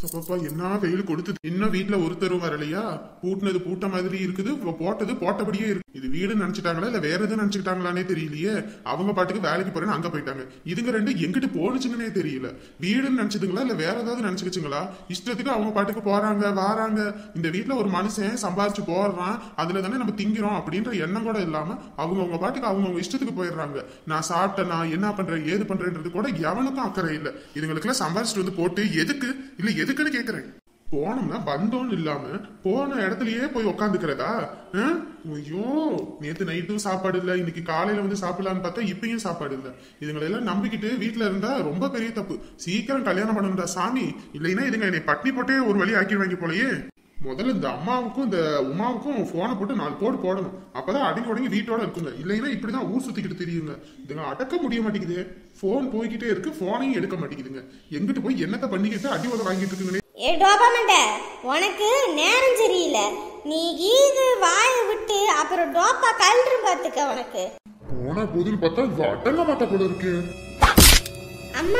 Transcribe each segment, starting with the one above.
அப்பப்பா என்ன வெயில் கொடுத்தது இன்னும் வீட்டுல ஒருத்தரும் வரலையா பூட்டினது பூட்ட மாதிரி இருக்குது போ- போட்டது போட்டபடியே இருக்கு இது வீடு நினைச்சிட்டாங்களா இல்ல வேற எதுவும் நினைச்சுக்கிட்டாங்களானே தெரியலையே அவங்க பாட்டுக்கு வேலைக்கு போறேன்னு அங்க போயிட்டாங்க இதுங்க ரெண்டு எங்கிட்டு போனுச்சுங்கன்னே தெரியல வீடுன்னு நினைச்சதுங்களா இல்ல வேற ஏதாவது நினைச்சுக்கிச்சுங்களா இஷ்டத்துக்கு அவங்க பாட்டுக்கு போறாங்க வாராங்க இந்த வீட்டுல ஒரு மனுஷன் சம்பாரிச்சு போடுறான் அதுல தானே நம்ம திங்கிறோம் அப்படின்ற எண்ணம் கூட இல்லாம அவங்க அவங்க பாட்டுக்கு அவங்க இஷ்டத்துக்கு போயிடுறாங்க நான் சாப்பிட்டேன் நான் என்ன பண்றேன் ஏது பண்றேன்றது கூட எவனுக்கும் அக்கறை இல்ல இதுங்களுக்கு எல்லாம் சம்பாரிச்சுட்டு வந்து போட்டு எதுக்கு இல்ல எதுக்குன்னு கேக்குறேன் போனோம்னா வந்தோம்னு இல்லாம போன இடத்துலயே போய் உக்காந்துக்கிறதா ஐயோ நேத்து நைட்டும் சாப்பாடு இல்ல இன்னைக்கு காலையில வந்து சாப்பிடலான்னு பார்த்தா இப்பயும் சாப்பாடு இல்ல இதுங்களை எல்லாம் நம்பிக்கிட்டு வீட்டுல இருந்தா ரொம்ப பெரிய தப்பு சீக்கிரம் கல்யாணம் பண்ணணும்டா சாமி இல்லைன்னா இதுங்க என்னை பட்னி போட்டே ஒரு வழி ஆக்கிடுவாங்க போலயே முதல்ல இந்த அம்மாவுக்கும் இந்த உமாவுக்கும் போனை போட்டு நாலு போடு போடணும் அப்பதான் அடங்கி உடங்கி வீட்டோட இருக்குங்க இல்லைன்னா இப்படிதான் ஊர் சுத்திக்கிட்டு தெரியுங்க இதுங்க அடக்க முடிய மாட்டேங்குது போன் போய்கிட்டே இருக்கு போனையும் எடுக்க மாட்டேங்குதுங்க எங்கிட்டு போய் என்னத்தை பண்ணிக்கிட்டு அடி உத வாங்கிட்டு இருக்குங்கன்னே ஏ டோபாமண்ட உனக்கு நேரம் சரியில்லை நீ கீது வாயை விட்டு அப்புறம் டோப்பா கல்று பார்த்துக்க உனக்கு போனா போதுன்னு பார்த்தா இது அடங்க மாட்டா போல இருக்கு அம்மா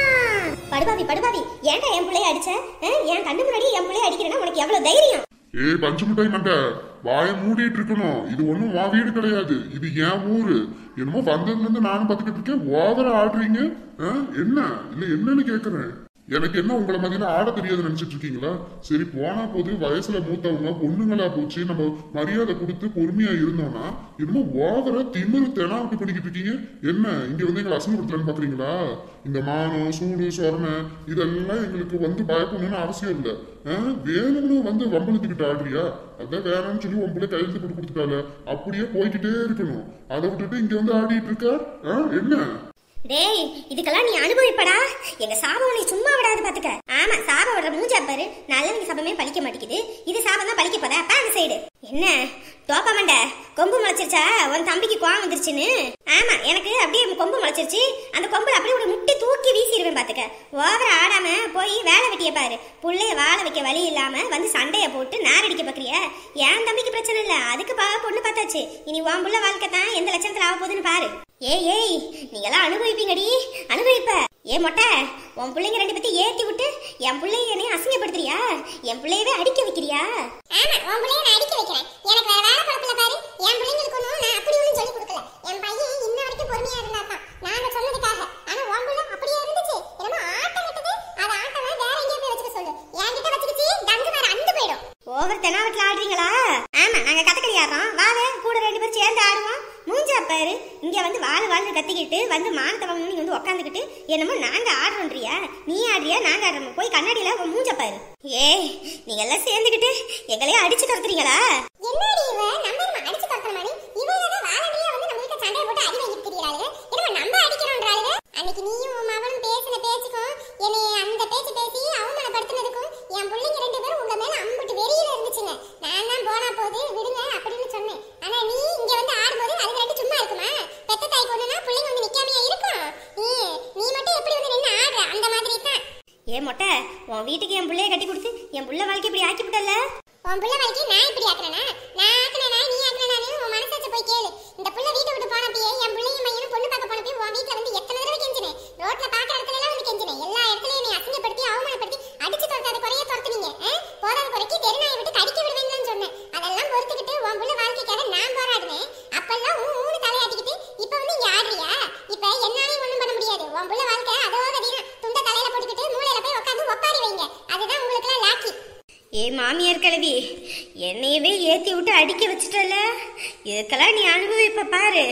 படுபாவி படுபாவி ஏன்டா என் பிள்ளைய அடிச்ச ஆ? என் கண்ணு முன்னாடி என் பிள்ளைய அடிக்கிறேன்னா உனக்கு எவ்வளவு தைரியம் ஏய் பஞ்சு மிட்டாய் மண்ட வாயை மூடிட்டு இருக்கணும் இது ஒண்ணும் வா வீடு கிடையாது இது என் ஊரு என்னமோ வந்ததுல இருந்து நானும் பாத்துக்கிட்டு இருக்கேன் ஓவரா ஆடுறீங்க ஆ? என்ன இல்ல என்னன்னு கேக்குறேன் எனக்கு என்ன உங்களை மதியில ஆட தெரியாது நினைச்சிட்டு இருக்கீங்களா சரி போனா போது வயசுல மூத்தவங்க பொண்ணுங்களா போச்சு நம்ம மரியாதை கொடுத்து பொறுமையா இருந்தோம்னா என்னமோ ஓவரா திமிரு தெனாவட்டு பண்ணிக்கிட்டு இருக்கீங்க என்ன இங்க வந்து எங்களை அசிங்கப்படுத்தலான்னு பாக்குறீங்களா இந்த மானம் சூடு சொரணை இதெல்லாம் எங்களுக்கு வந்து பயப்படணும்னு அவசியம் இல்லை வேணும்னு வந்து வம்பளுத்துக்கிட்டு ஆடுறியா அதான் வேணாம்னு சொல்லி உன் பிள்ளை கையெழுத்து போட்டு கொடுத்துட்டால அப்படியே போய்கிட்டே இருக்கணும் அதை விட்டுட்டு இங்க வந்து ஆடிட்டு இருக்க ஆ, என்ன டேய் இதுக்கெல்லாம் நீ அனுபவிப்படா எங்க சாபம் உன்னை சும்மா விடாது பாத்துக்க ஆமா சாபம் விடுற மூஞ்சா பாரு நல்லவங்க சாபமே பலிக்க மாட்டேங்குது இது சாபம் தான் பலிக்க போதா அப்ப அந்த சைடு என்ன தோப்ப மண்ட கொம்பு முளைச்சிருச்சா உன் தம்பிக்கு கோவம் வந்துருச்சுன்னு ஆமா எனக்கு அப்படியே கொம்பு முளைச்சிருச்சு அந்த கொம்புல அப்படியே ஒரு முட்டி தூக்கி வீசிடுவேன் பாத்துக்க ஓவர ஆடாம போய் வேலை வெட்டிய பாரு புள்ளைய வாழ வைக்க வழி இல்லாம வந்து சண்டைய போட்டு நார் அடிக்க பாக்குறிய என் தம்பிக்கு பிரச்சனை இல்ல அதுக்கு பா பொண்ணு பார்த்தாச்சு இனி உன் புள்ள வாழ்க்கை தான் எந்த லட்சணத்துல ஆக போகுதுன்னு பாரு ஏய் ஏய் நீங்களாம் அனுபவிப்பீங்கடி அனுபவிப்ப ஏ மொட்டை உன் பிள்ளைங்க ரெண்டு பத்தி ஏத்தி விட்டு என் பிள்ளைங்க என்னைய அசிங்கப்படுத்துறியா என் பிள்ளையவே அடிக்க வைக்கிறியா ஆமா உன் பிள்ளைய நான் அடிக்க வைக்கிறேன் எனக்கு வேற வேலை குழப்பல பாரு என் பிள்ளைங்களுக்கு ஒன்றும் நான் அப்படி ஒன்றும் சொல்லி கொடுக்கல என் பையன் இன்ன வரைக்கும் பொறுமையா இருந்தா தான் நாங்க சொன்னதுக்காக ஆனா உன் பிள்ளை அப்படியே இருந்துச்சு என்னமோ ஆட்டம் விட்டது அது ஆட்டம் வேற எங்கேயோ போய் வச்சுக்க சொல்லு என்கிட்ட வச்சுக்கிச்சு டங்கு மேல அந்து போயிடும் ஓவர் தெனாவட்டில் ஆடுறீங்களா ஆமா நாங்க கதகளி ஆடுறோம் வாழ கூட ரெண்டு பேரும் சேர்ந்து ஆடுவோம் மூஞ்சா பாரு இங்க வந்து வாழ் வாழ்னு கத்திக்கிட்டு வந்து மானத்தை வாங்கணும் நீங்க வந்து உட்காந்துக்கிட்டு என்னமோ நாங்க ஆடுறோன்றியா நீ ஆடுறியா நாங்க ஆடுறோம் போய் கண்ணாடியில உன் மூஞ்ச பாரு ஏய் நீங்க எல்லாம் சேர்ந்துக்கிட்டு எங்களையே அடிச்சு துரத்துறீங்களா என்னடி இவ நம்ம நம்ம அடிச்சு தரற மாதிரி இவங்க தான் வாலண்டியா வந்து நம்ம கிட்ட சண்டை போட்டு அடி வாங்கிட்டு திரியறாளுங்க என்னமோ நம்ம அடிக்கிறோம்ன்றாளுங்க அன்னைக்கு நீயும் உன் மகனும் பேசின பேச்சுக்கும் என்னை அந்த பேச்சு பேசி அவமானப்படுத்தினதுக்கும் என் பிள்ளைங்க ரெண்டு பேரும் உங்க மேல அம்புட்டு வெறியில இருந்துச்சுங்க நான் தான் போனா போது விடுங்க அப்படின்னு சொன்னேன் ஆனா நீ இங்க வந்து ஆடும்போது அது ரெண்டு சும்மா இருக்குமா பெத்த தாய் கொண்டுனா பிள்ளைங்க வந்து நிக்காமையா இருக்கும் நீ நீ மட்டும் எப்படி வந்து நின்னு ஆடுற அந்த மாதிரி தான் ஏ மொட்டை உன் வீட்டுக்கு என் பிள்ளைய கட்டி கொடுத்து என் புள்ள வாழ்க்கை இப்படி ஆக்கி விட்டல உன் புள்ள வாழ்க்கை நான் இப்படி ஆக்குறேனா நான் ஆக்குனேனா நீ ஆக்குனேனானு உன் மனசாச்ச போய் கேளு இந்த புள்ள வீட்டை விட்டு போனப்பயே என் புள்ளையும் பையனும் பொண்ணு பார்க்க போனப்பயே உன் வீட்ல வந்து எத்தனை தடவை கெஞ்சினேன் ரோட்ல பாக்குற இடத்துல எல்லாம் வந்து கெஞ்சினேன் எல்லா இடத்துலயும் நீ அசிங்கப்படுத்தி அவமானப்படுத்தி அடிச்சு துரத்தாத குறைய துரத்துனீங்க ஆ? போதாத குறைக்கு தெருநாயை விட்டு கடிக்க விடுவேன்னு தான் சொன்னேன் அதெல்லாம் பொறுத்துக்கிட்டு உன் புள்ள வாழ்க்கைக்காக நான் போராடுனேன் அப்பெல்லாம் உன் ஊனு தலையாட்டிக்கிட்டு இப்ப வந்து இங்க ஆடுறியா இப்ப என்னாலையும் ஒண்ணும் பண்ண முடியாது உன் புள்ள வாழ்க்கை அதோ கதினா துண்ட தலையில போட்டுக்கிட்டு மூலையில போய் உட்காந்து ஒப்பாரி வைங்க அதுதான் உங்களுக்கு எல்லாம் லாக்கி ஏ மாமியார் கிழவி என்னையவே ஏத்தி விட்டு அடிக்க வச்சுட்டல இதுக்கெல்லாம் நீ அனுபவிப்ப பாரு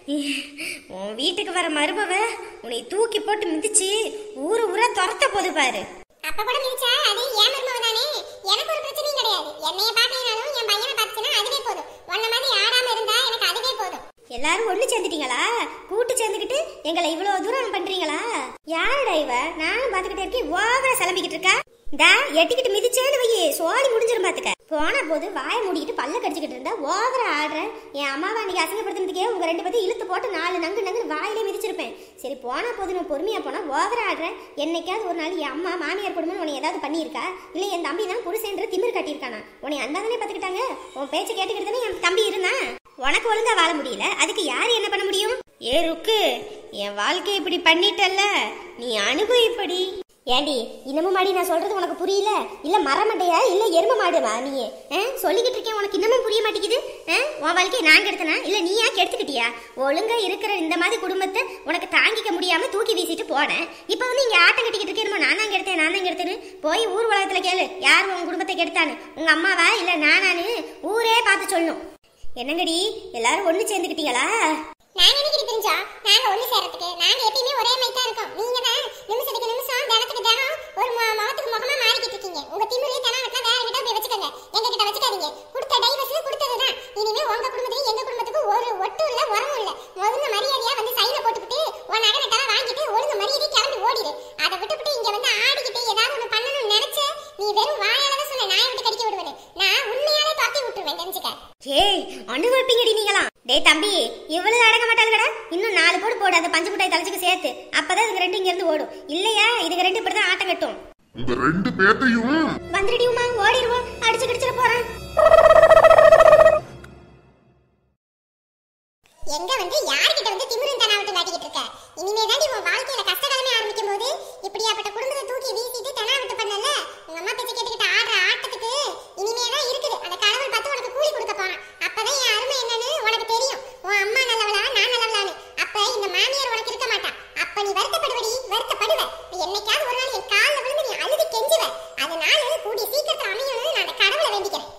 உன் வீட்டுக்கு வர மருமவ உன்னை தூக்கி போட்டு மிதிச்சு ஊரு ஊரா துரத்த போது பாரு அப்ப கூட மிதிச்சா அது என் மருமக தானே எனக்கு ஒரு பிரச்சனையும் கிடையாது என்னைய பாக்கலைனாலும் என் பையனை பார்த்துச்சுன்னா அதுவே போதும் உன்ன மாதிரி ஆடாம இருந்தா எனக்கு அதுவே போதும் எல்லாரும் ஒண்ணு சேர்ந்துட்டீங்களா கூட்டு சேர்ந்துக்கிட்டு எங்களை இவ்வளவு தூரம் பண்றீங்களா யாருடா இவ நானும் பாத்துக்கிட்டே இருக்கேன் ஓவரா கிளம்பிக்கிட்டு இருக்கா டா எட்டிக்கிட்டு மிதிச்சேன்னு வையே சோழி முடிஞ்சிரும் பாத்துக்க போன போது வாயை மூடிக்கிட்டு பல்ல கடிச்சுக்கிட்டு இருந்தா ஓவரா ஆடுறேன் என் அம்மாவை அன்னைக்கு அசிங்கப்படுத்தினதுக்கே உங்க ரெண்டு பேத்தையும் இழுத்து போட்டு நாலு நங்கு நங்கு வாயிலே மிதிச்சிருப்பேன் சரி போனா போது நான் பொறுமையா போனா ஓவரா ஆடுறேன் என்னைக்காவது ஒரு நாள் என் அம்மா மாமியார் குடும்பம் உன்னை ஏதாவது பண்ணியிருக்கா இல்ல என் தம்பி தான் புருஷன்ற திமிர் கட்டியிருக்கானா உன்னை அந்த தானே பாத்துக்கிட்டாங்க உன் பேச்சை கேட்டுக்கிட்டு தானே என் தம்பி இருந்தான் உனக்கு ஒழுங்கா வாழ முடியல அதுக்கு யார் என்ன பண்ண முடியும் ஏ ருக்கு என் வாழ்க்கை இப்படி பண்ணிட்டல்ல நீ அனுபவிப்படி ஏண்டி இன்னமும் மாடி நான் சொல்றது உனக்கு புரியல இல்ல மரமண்டையா இல்ல எரும மாடுமா நீ ஆ? சொல்லிக்கிட்டு இருக்கேன் உனக்கு இன்னமும் புரிய மாட்டேங்குது ஆ? உன் வாழ்க்கையை நான் கெடுத்தனா இல்ல நீயா கெடுத்துக்கிட்டியா ஒழுங்கா இருக்கிற இந்த மாதிரி குடும்பத்தை உனக்கு தாங்கிக்க முடியாம தூக்கி வீசிட்டு போனேன் இப்போ வந்து இங்க ஆட்டம் கட்டிக்கிட்டு இருக்கேன் நான் தான் கெடுத்தேன் நான் தான் கெடுத்தேன்னு போய் ஊர் உலகத்துல கேளு யார் உன் குடும்பத்தை கெடுத்தான்னு உங்க அம்மாவா இல்ல நானான்னு ஊரே பார்த்து சொல்லணும் என்னங்கடி எல்லாரும் ஒண்ணு சேர்ந்துக்கிட்டீங்களா நாங்க என்னைக்கு தெரிஞ்சா நாங்க ஒண்ணு சேர்றதுக்கு நாங்க எப்பயுமே ஒரே மாதிரி தான் இருக்கோம் நீங்க தான் நிமிஷத்துக்கு நிமிஷம் தினத்துக்கு தினம் ஒரு மு- முகத்துக்கு முகமா மாறிக்கிட்டு இருக்கீங்க உங்க திமிரு தெனாவட்டா வேற கிட்ட போய் வச்சுக்கோங்க எங்க கிட்ட வச்சுக்காதீங்க கொடுத்த டைவர்ஸ் கொடுத்ததுதான் இனிமே உங்க குடும்பத்துக்கு எங்க குடும்பத்துக்கும் ஒரு ஒட்டு இல்ல உரமும் இல்ல ஒழுங்கு மரியாதையா வந்து சைனை போட்டுக்கிட்டு உன் நகை நட்டெல்லாம் வாங்கிட்டு ஒழுங்கு மரியாதை கிளம்பி ஓடிடு அதை விட்டுவிட்டு இங்க வந்து ஆடிக்கிட்டு ஏதாவது ஒண்ணு பண்ணணும்னு நினைச்ச நீ வெறும் வாயால தான் சொன்ன நான் விட்டு கடிக்க விடுவேன் நான் உண்மையாலே தாக்கி விட்டுருவேன் தெரிஞ்சுக்க ஏய் ஒண்ணு வைப்பீங்கடி நீங்களாம் டேய் தம்பி இவ்வளவு அடங்க மாட்டாளுங்கடா இன்னும் நாலு போடு போடு அந்த பஞ்சு முட்டாய் தலைச்சுக்கு சேர்த்து அப்பதான் இதுக்கு ரெண்டு இங்க இருந்து ஓடும் இல்லையா இதுக்கு ரெண்டு இப்படிதான் ஆட்டம் கட்டும் உங்க ரெண்டு பேர்த்தையும் வந்துடி உமா ஓடிடுவோம் அடிச்சு கடிச்சிட போறேன் எங்க வந்து யார்கிட்ட வந்து திமிரும் தனாவட்டும் காட்டிக்கிட்டு இருக்க இனிமே தாண்டி உன் வாழ்க்கையில கஷ்டகாலமே ஆரம்பிக்கும் போது இப்படியாப்பட்ட குடும்பத்தை தூக்கி வீசிட்டு தனாவட்டு பண்ணல உங்க அம்மா பேச்ச கேட்டுக்கிட்டு ஆடுற ஆட்டத்துக்கு இனிமே தான் இருக்குது அந்த கடவுள் பார்த்து உனக்கு கூலி கொடுக்க போறான் அப்பதான் என் அருமை என்னன்னு உனக்கு தெரியும் உன் அம்மா நல்லவளா நான் நல்லவளான்னு அப்ப இந்த மாமியார் உனக்கு இருக்க மாட்டா அப்ப நீ வருத்தப்படுவடி வருத்தப்படுவ என்னைக்காவது ஒரு நாள் என் கால்ல விழுந்து நீ அழுது கெஞ்சுவ அதனால கூடிய சீக்கிரத்துல அமையணும்னு நான் அந்த கடவுளை வேண்டிக்கிறேன்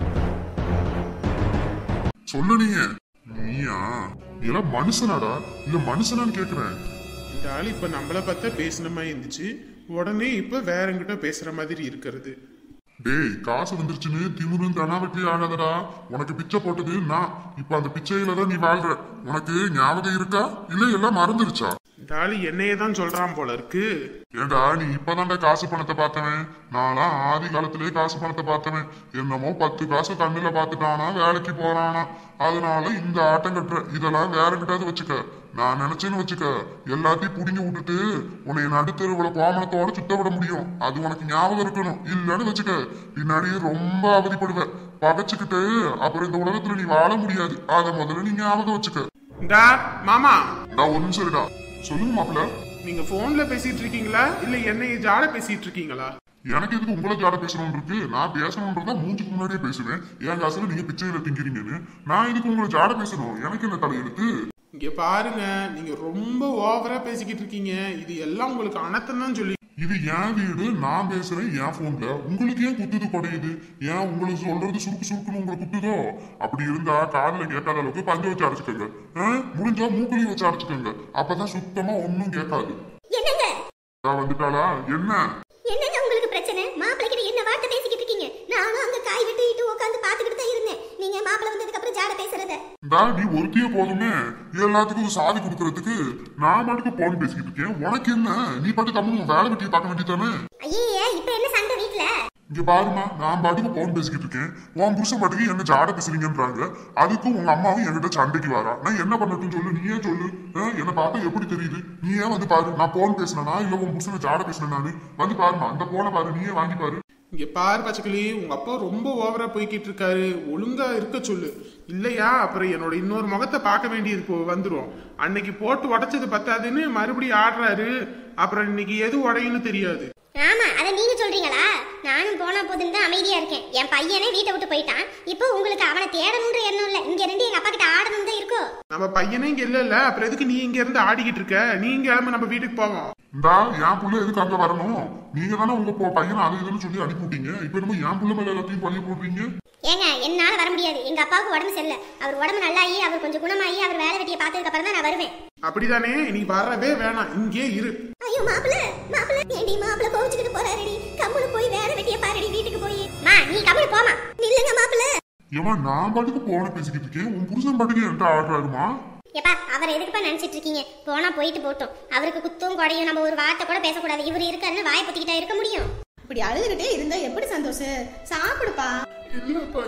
சொல்லு நீங்க நீயா நீ எல்லாம் மனுஷனாடா இல்ல மனுஷனான்னு கேக்குறேன் இந்த ஆள் இப்ப நம்மள பார்த்தா பேசின மாதிரி இருந்துச்சு உடனே இப்ப வேறங்கிட்ட பேசுற மாதிரி இருக்கிறது டேய் காசு வந்துருச்சுன்னு திமிரும் தனாவட்டி ஆகாதடா உனக்கு பிச்சை போட்டது நான் இப்ப அந்த பிச்சையில தான் நீ வாழ்ற உனக்கு ஞாபகம் இருக்கா இல்ல எல்லாம் மறந்துருச்சா இந்த ஆள் என்னையே தான் சொல்றான் போல இருக்கு ஏண்டா நீ இப்பதான்டா காசு பணத்தை பார்த்தவன் நான்லாம் ஆதி காலத்திலேயே காசு பணத்தை பார்த்தவன் என்னமோ பத்து காசு கண்ணுல பார்த்துட்டானா வேலைக்கு போறானா அதனால இந்த ஆட்டம் கட்டுற இதெல்லாம் வேற கிட்டாவது வச்சுக்க நான் நினைச்சேன்னு வச்சுக்க எல்லாத்தையும் புடிங்கி விட்டுட்டு உன்னை நடுத்தருவுல கோமணத்தோட சுத்த விட முடியும் அது உனக்கு ஞாபகம் இருக்கணும் இல்லன்னு வச்சுக்க பின்னாடி ரொம்ப அவதிப்படுவ பகைச்சுக்கிட்டு அப்புறம் இந்த உலகத்துல நீ வாழ முடியாது அதை முதல்ல நீ ஞாபகம் வச்சுக்க டா மாமா நான் ஒரு நிமிஷம் இருடா சொல்லுங்க மாப்பிள்ள நீங்க போன்ல பேசிட்டு இருக்கீங்களா இல்ல என்னைய ஜாட பேசிட்டு இருக்கீங்களா எனக்கு எதுக்கு உங்களை ஜாட பேசணும்னு இருக்கு நான் பேசணுன்றதா மூஞ்சுக்கு முன்னாடியே பேசுவேன் என் காசுல நீங்க பிச்சையில திங்கிறீங்கன்னு நான் எதுக்கு உங்களை ஜாட பேசணும் எனக்கு என்ன தலையெழுத்து இங்க பாருங்க நீங்க ரொம்ப ஓவரா பேசிக்கிட்டு இருக்கீங்க இது எல்லாம் உங்களுக்கு அனத்தம் தான் சொல்லி இது என் வீடு நான் பேசுறேன் என் போன்ல உங்களுக்கு ஏன் குத்துது குடையுது ஏன் உங்களுக்கு சொல்றது சுருக்கு சுருக்குன்னு உங்களை குத்துதோ அப்படி இருந்தா காதுல கேட்காத அளவுக்கு பஞ்சு வச்சு அடைச்சுக்கோங்க ஆ? முடிஞ்சா மூக்களையும் வச்சு அடைச்சுக்கோங்க அப்பதான் சுத்தமா ஒன்னும் கேட்காது என்னங்க நான் வந்துட்டாளா என்ன என்னங்க உங்களுக்கு பிரச்சனை மாப்பிள்ளை கிட்ட என்ன வார்த்தை பேசிக்கிட்டு இருக்கீங்க நானும் அங்க காய் வெட்டிட்டு உட்காந்து பாத்துக்கிட்டு தான் இருந்தேன் நீங்க மாப்பிள்ளை வந்ததுக்கு அப்புறம் ஜாட பேசுறத இந்தா நீ ஒருத்தியே போதுமே எல்லாத்துக்கும் சாதி கொடுக்கறதுக்கு நான் பாட்டுக்கு போன் பேசிக்கிட்டு இருக்கேன் உனக்கு என்ன நீ பாட்டு கம்மன் வேலை வெட்டியை பார்க்க வேண்டியதானே ஐயே இப்ப என்ன சண்டை வீட்ல இங்க பாருமா நான் பாட்டுக்கு போன் பேசிக்கிட்டு இருக்கேன் உன் புருஷன் பாட்டுக்கு என்ன ஜாட பேசுறீங்கன்றாங்க அதுக்கும் உங்க அம்மாவும் என்கிட்ட சண்டைக்கு வரா நான் என்ன பண்ணட்டும் சொல்லு நீயே சொல்லு ஆ, என்ன பார்த்தா எப்படி தெரியுது நீ ஏன் வந்து பாரு நான் போன் பேசினா இல்ல உன் புருஷனை ஜாட பேசினேன் நானு வந்து பாருமா அந்த போனை பாரு நீயே வாங்கி பாரு இங்க பாரு பச்சைக்கிளி உங்க அப்பா ரொம்ப ஓவரா போய்கிட்டு இருக்காரு ஒழுங்கா இருக்க சொல்லு இல்லையா அப்புறம் என்னோட இன்னொரு முகத்தை பார்க்க வேண்டியது இப்போ வந்துரும் அன்னைக்கு போட்டு உடைச்சது பத்தாதுன்னு மறுபடியும் ஆடுறாரு அப்புறம் இன்னைக்கு எது உடையுன்னு தெரியாது ஆமா அத நீங்க சொல்றீங்களா நானும் போனா போதுன்னு தான் அமைதியா இருக்கேன் என் பையனே வீட்டை விட்டு போயிட்டான் இப்போ உங்களுக்கு அவனை தேடணுன்ற எண்ணம் இல்ல இங்க இருந்து எங்க அப்பா கிட்ட ஆடணும் தான் இருக்கோ நம்ம பையனே இங்க இல்ல இல்ல அப்புறம் எதுக்கு நீ இங்க இருந்து ஆடிக்கிட்டு இருக்க நீ கிளம்பு நம்ம வீட்டுக்கு போவோம் இந்தா என் புள்ள எதுக்கு அங்க வரணும் நீங்க தானே உங்க பொ- பையனை அது இதுன்னு சொல்லி அனுப்பி விட்டீங்க இப்ப என்னமோ என் புள்ள மேல எல்லாத்தையும் பழி போடுறீங்க ஏங்க என்னால வர முடியாது எங்க அப்பாவுக்கு உடம்பு சரியில்லை அவர் உடம்பு நல்லாயி அவர் கொஞ்சம் குணமாயி அவர் வேலை வெட்டியை பார்த்ததுக்கு அப்புறம் தான் நான் வருவேன் அப்படிதானே நீ வரவே வேணாம் இங்கே இரு ஐயோ மாப்பிள மாப்பிள ஏண்டி மாப்பிள கோவிச்சுக்கிட்டு போறாருடி கம்முனு போய் வேலை வெட்டிய பாருடி வீட்டுக்கு போய் மா நீ கம்முனு போமா நில்லுங்க மாப்பிள ஏமா நான் பாட்டுக்கு போன பேசிக்கிட்டு இருக்கேன் உன் புருஷன் பாட்டுக்கு என்கிட்ட ஆடுறாருமா ஏப்பா அவர் எதுக்குப்பா நினைச்சிட்டு இருக்கீங்க போனா போயிட்டு போட்டோம் அவருக்கு குத்தும் குடையும் நம்ம ஒரு வார்த்தை கூட பேசக்கூடாது இவர் இருக்காருன்னு வாயை பொத்திக்கிட்டா இருக்க முடியும் இப்படி அழுதுகிட்டே இருந்தா எப்படி சந்தோஷம் சாப்பிடுப்பா இல்லப்பா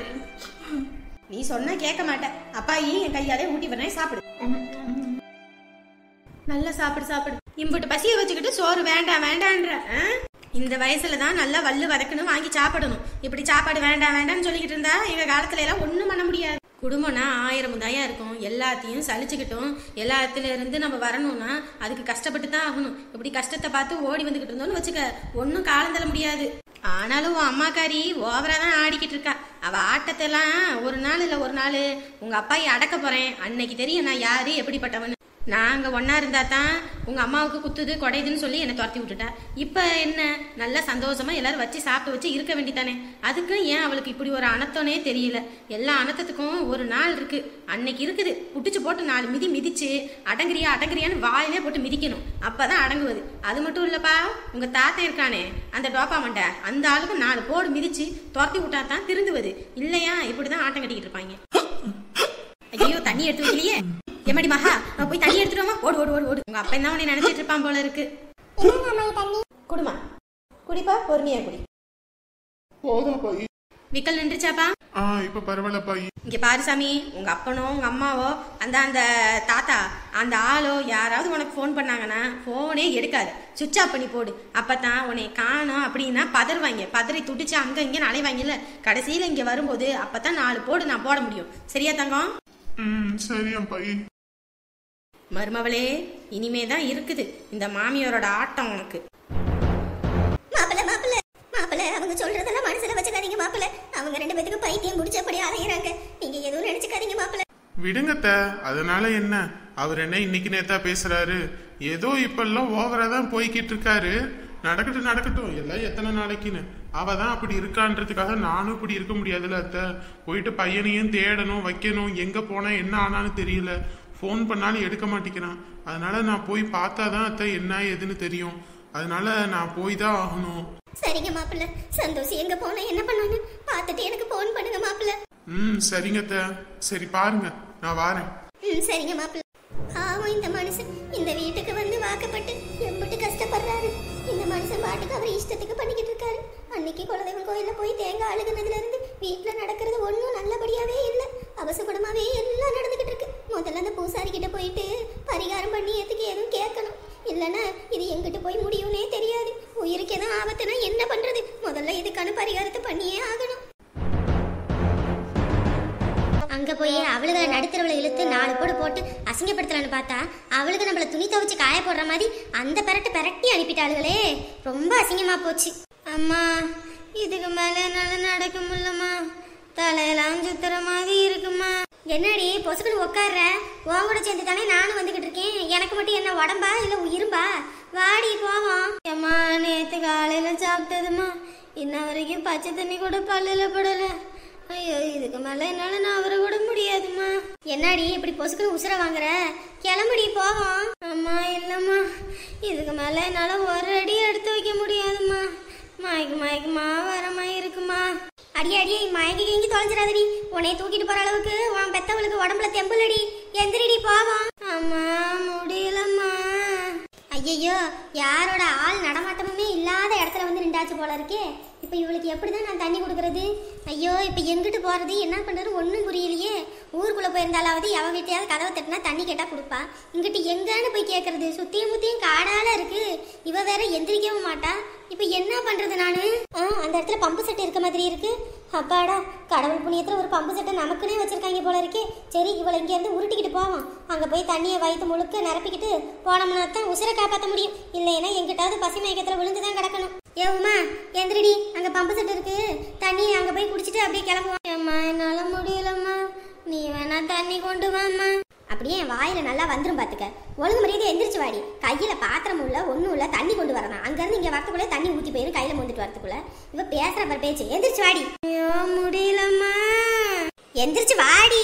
நீ சொன்னா கேட்க மாட்டேன் அப்பாயி என் கையாலே ஊட்டி வரேன் சாப்பிடு நல்லா சாப்பிடு சாப்பிடு இம்புட்டு பசிய வச்சுக்கிட்டு சோறு வேண்டாம் வேண்டான்ற ஆ? இந்த வயசுல தான் நல்லா வல்லு வதக்கணும் வாங்கி சாப்பிடணும் இப்படி சாப்பாடு வேண்டாம் வேண்டாம்னு சொல்லிக்கிட்டு இருந்தா எங்க காலத்துல எல்லாம் ஒண்ணும் பண்ண முடியாது குடும்பம்னா ஆயிரம் முதாயா இருக்கும் எல்லாத்தையும் சலிச்சுக்கிட்டும் எல்லாத்துல இருந்து நம்ம வரணும்னா அதுக்கு கஷ்டப்பட்டு தான் ஆகணும் இப்படி கஷ்டத்தை பார்த்து ஓடி வந்துகிட்டு இருந்தோம்னு வச்சுக்க ஒன்றும் காலம் தள்ள முடியாது ஆனாலும் உன் அம்மாக்காரி ஓவரா தான் ஆடிக்கிட்டு இருக்கா அவ ஆட்டத்தெல்லாம் ஒரு நாள் இல்ல ஒரு நாள் உங்க அப்பாயை அடக்க போறேன் அன்னைக்கு தெரியும் நான் யாரு எப்படிப்பட்டவன்னு நாங்க ஒண்ணா இருந்தா தான் உங்க அம்மாவுக்கு குத்துது குடையுதுன்னு சொல்லி என்னை துரத்தி விட்டுட்டா இப்ப என்ன நல்லா சந்தோஷமா எல்லாரும் வச்சு சாப்பிட்டு வச்சு இருக்க வேண்டித்தானே அதுக்கு ஏன் அவளுக்கு இப்படி ஒரு அனத்தோனே தெரியல எல்லா அனத்தத்துக்கும் ஒரு நாள் இருக்கு அன்னைக்கு இருக்குது புடிச்சு போட்டு நாலு மிதி மிதிச்சு அடங்குறியா அடங்குறியான்னு வாயிலே போட்டு மிதிக்கணும் அப்பதான் அடங்குவது அது மட்டும் இல்லப்பா உங்க தாத்தா இருக்கானே அந்த டோப்பா மண்டை அந்த ஆளுக்கு நாலு போடு மிதிச்சு துரத்தி விட்டா தான் திருந்துவது இல்லையா இப்படிதான் ஆட்டம் கட்டிக்கிட்டு இருப்பாங்க ஐயோ தண்ணி எடுத்து வைக்கலையே எம்மடி மகா நான் போய் தண்ணி எடுத்துட்டு வாமா. ஓடு ஓடு ஓடு ஓடு உங்க அப்பா தான் உன்னை நினைச்சிட்டு இருப்பான் போல இருக்கு என்னங்க அம்மா தண்ணி குடுமா குடிப்பா பொறுமையா குடி போதாப்பா விக்கல் நின்றுச்சாப்பா ஆ இப்ப பரவாயில்லப்பா இங்க பாரு சாமி உங்க அப்பனோ உங்க அம்மாவோ அந்த அந்த தாத்தா அந்த ஆளோ யாராவது உனக்கு ஃபோன் பண்ணாங்கன்னா ஃபோனே எடுக்காது சுவிட்ச் ஆஃப் பண்ணி போடு அப்பதான் உன்னை காணோம் அப்படின்னா பதறுவாங்க பதறி துடிச்சு அங்க இங்க அலைவாங்கல்ல கடைசியில இங்க வரும்போது அப்பதான் நாலு போடு நான் போட முடியும் சரியா தங்கம் ம் சரி அப்பா மருமவளே இனிமே தான் இருக்குது இந்த மாமியாரோட ஆட்டம் உனக்கு மாப்பிள்ள மாப்பிள்ள மாப்பிள்ள அவங்க சொல்றதெல்லாம் மனசுல வச்சுக்காதீங்க மாப்பிள்ள அவங்க ரெண்டு பேத்துக்கு பைத்தியம் முடிச்சபடி அலையிறாங்க நீங்க எதுவும் நினைச்சுக்காதீங்க மாப்பிள்ள விடுங்கத்த அதனால என்ன அவர் என்ன இன்னைக்கு நேத்தா பேசுறாரு ஏதோ இப்பெல்லாம் ஓவரா தான் போய்கிட்டு இருக்காரு நடக்கட்டும் நடக்கட்டும் எல்லாம் எத்தனை நாளைக்குன்னு அவ தான் அப்படி இருக்கான்றதுக்காக நானும் இப்படி இருக்க முடியாதுல்ல அத்தை போயிட்டு பையனையும் தேடணும் வைக்கணும் எங்க போனா என்ன ஆனான்னு தெரியல ஃபோன் பண்ணாலும் எடுக்க மாட்டேங்கிறான் அதனால நான் போய் பார்த்தாதான் அத்தை என்ன ஏதுன்னு தெரியும் அதனால நான் போய் தான் ஆகணும் சரிங்க மாப்பிள்ள சந்தோஷ் எங்க போனா என்ன பண்ணாங்க பார்த்துட்டு எனக்கு போன் பண்ணுங்க மாப்பிள்ள ம் சரிங்க அத்தை சரி பாருங்க நான் வாரேன் ம் சரிங்க மாப்பிள்ள பாவம் இந்த மனுஷன் இந்த வீட்டுக்கு வந்து வாக்கப்பட்டு எம்பிட்டு கஷ்டப்படுறாரு இந்த மனுஷன் பாட்டுக்கு அவர் இஷ்டத்துக்கு பண்ணிக்கிட்டு இருக்காரு அன்னைக்கு குலதெய்வம் கோயில்ல போய் தேங்காய் அழுகுனதுல இருந்து வீட்டுல நடக்கிறது ஒன்றும் நல்லபடியாவே இல்லை அவசகுடமாவே எல்லாம் நடந்துகிட்டு இருக்கு முதல்ல அந்த பூசாரி கிட்ட போயிட்டு பரிகாரம் பண்ணி எதுக்கு எதுவும் கேட்கணும் இல்லைன்னா இது எங்கிட்டு போய் முடியும்னே தெரியாது உயிருக்கு எதுவும் ஆபத்துனா என்ன பண்றது முதல்ல இதுக்கான பரிகாரத்தை பண்ணியே ஆகணும் அங்க போய் அவளுகளை நடுத்தரவுல இழுத்து நாலு போடு போட்டு அசிங்கப்படுத்தலான்னு பார்த்தா அவளுக்கு நம்மள துணி துவைச்சு காய போடுற மாதிரி அந்த பெரட்டு பெரட்டி அனுப்பிட்டாளுகளே ரொம்ப அசிங்கமா போச்சு அம்மா இதுக்கு மேல என்னால நடக்க முடியலம்மா தலையெல்லாம் சுத்துற மாதிரி இருக்குமா என்னடி பொசுக்குன்னு உட்கார்ற உன் கூட சேர்ந்து தானே நானும் வந்துகிட்டு இருக்கேன் எனக்கு மட்டும் என்ன உடம்பா இல்ல உயிரும்பா வாடி போவோம் அம்மா நேத்து காலையில சாப்பிட்டதுமா இன்ன வரைக்கும் பச்சை தண்ணி கூட பல்லுல படல ஐயோ இதுக்கு மேல என்னால நான் அவரை விட முடியாதும்மா என்னடி இப்படி பொசுக்குன்னு உசுர வாங்குற கிளம்புடி போவோம் அம்மா இல்லம்மா இதுக்கு மேல என்னால ஒரு அடி எடுத்து வைக்க முடியாதும்மா மயக்கு மயக்கமா வர மாதிரி இருக்குமா அடி அடி மயங்கி கிங்கி தொலைஞ்சிடாதடி உன்னை தூக்கிட்டு போற அளவுக்கு உன் பெத்தவளுக்கு உடம்புல தெம்புலடி எந்திரிடி போவோம் அம்மா முடியலம்மா ஐயையோ யாரோட ஆள் நடமாட்டமுமே இல்லாத இடத்துல வந்து நின்றாச்சு போல இருக்கே இப்போ இவளுக்கு எப்படிதான் நான் தண்ணி கொடுக்கறது ஐயோ இப்போ எங்கிட்டு போறது என்ன பண்றது ஒன்றும் புரியலையே ஊருக்குள்ள போயிருந்தாலாவது எவ வீட்டையாவது கதவை தட்டினா தண்ணி கேட்டா கொடுப்பா இங்கிட்டு எங்கன்னு போய் கேட்கறது சுத்தியும் முத்தியும் காடால இருக்கு இவ வேற எந்திரிக்கவும் மாட்டா இப்போ என்ன பண்றது நானு ஆ அந்த இடத்துல பம்பு செட் இருக்க மாதிரி இருக்கு அப்பாடா கடவுள் புண்ணியத்துல ஒரு பம்பு செட்டை நமக்குனே வச்சிருக்காங்க போல இருக்கே சரி இவளை இங்க இருந்து உருட்டிக்கிட்டு போவோம் அங்க போய் தண்ணியை வயிற்று முழுக்க நிரப்பிக்கிட்டு போனோம்னா தான் உசுரை காப்பாற்ற முடியும் இல்லைன்னா எங்கிட்டாவது பசி மயக்கத்துல விழுந்து தான் கிடக்கணும் ஏ உமா எந்திரடி அங்க பம்பு செட் இருக்கு தண்ணியை அங்க போய் குடிச்சிட்டு அப்படியே கிளம்புவோம் ஏம்மா என்னால முடியலம்மா நீ வேணா தண்ணி கொண்டு வாம்மா அப்படியே என் வாயில நல்லா வந்துரும் பாத்துக்க ஒழுங்கு மரியாதை எந்திரிச்சு வாடி கையில பாத்திரம் உள்ள ஒண்ணும் இல்ல தண்ணி கொண்டு வரணும் அங்க இருந்து இங்க வரத்துக்குள்ள தண்ணி ஊத்தி போயிரு கையில மோந்துட்டு வரத்துக்குள்ள இவ பேசுற பாரு பேச்சு எந்திரிச்சு வாடி ஐயோ முடியலம்மா எந்திரிச்சு வாடி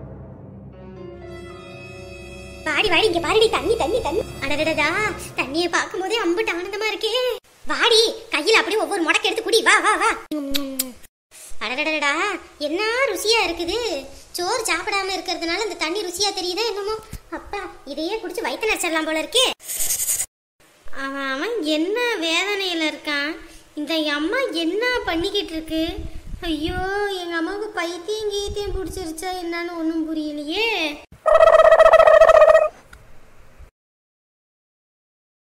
வாடி வாடி இங்க பாருடி தண்ணி தண்ணி தண்ணி அடடடா தண்ணியை பார்க்கும்போதே அம்புட்டு ஆனந்தமா இருக்கே வாடி கையில அப்படியே ஒவ்வொரு முடக்கு எடுத்து குடி வா வா வா அடடடடா என்ன ருசியா இருக்குது சோறு சாப்பிடாம இருக்கிறதுனால இந்த தண்ணி ருசியா தெரியுதா என்னமோ அப்பா இதையே குடிச்சு வயிற்று நடிச்சிடலாம் போல இருக்கே அவன் அவன் என்ன வேதனையில இருக்கான் இந்த அம்மா என்ன பண்ணிக்கிட்டு இருக்கு ஐயோ எங்க அம்மாவுக்கு பைத்தியம் கீத்தியம் பிடிச்சிருச்சா என்னன்னு ஒன்றும் புரியலையே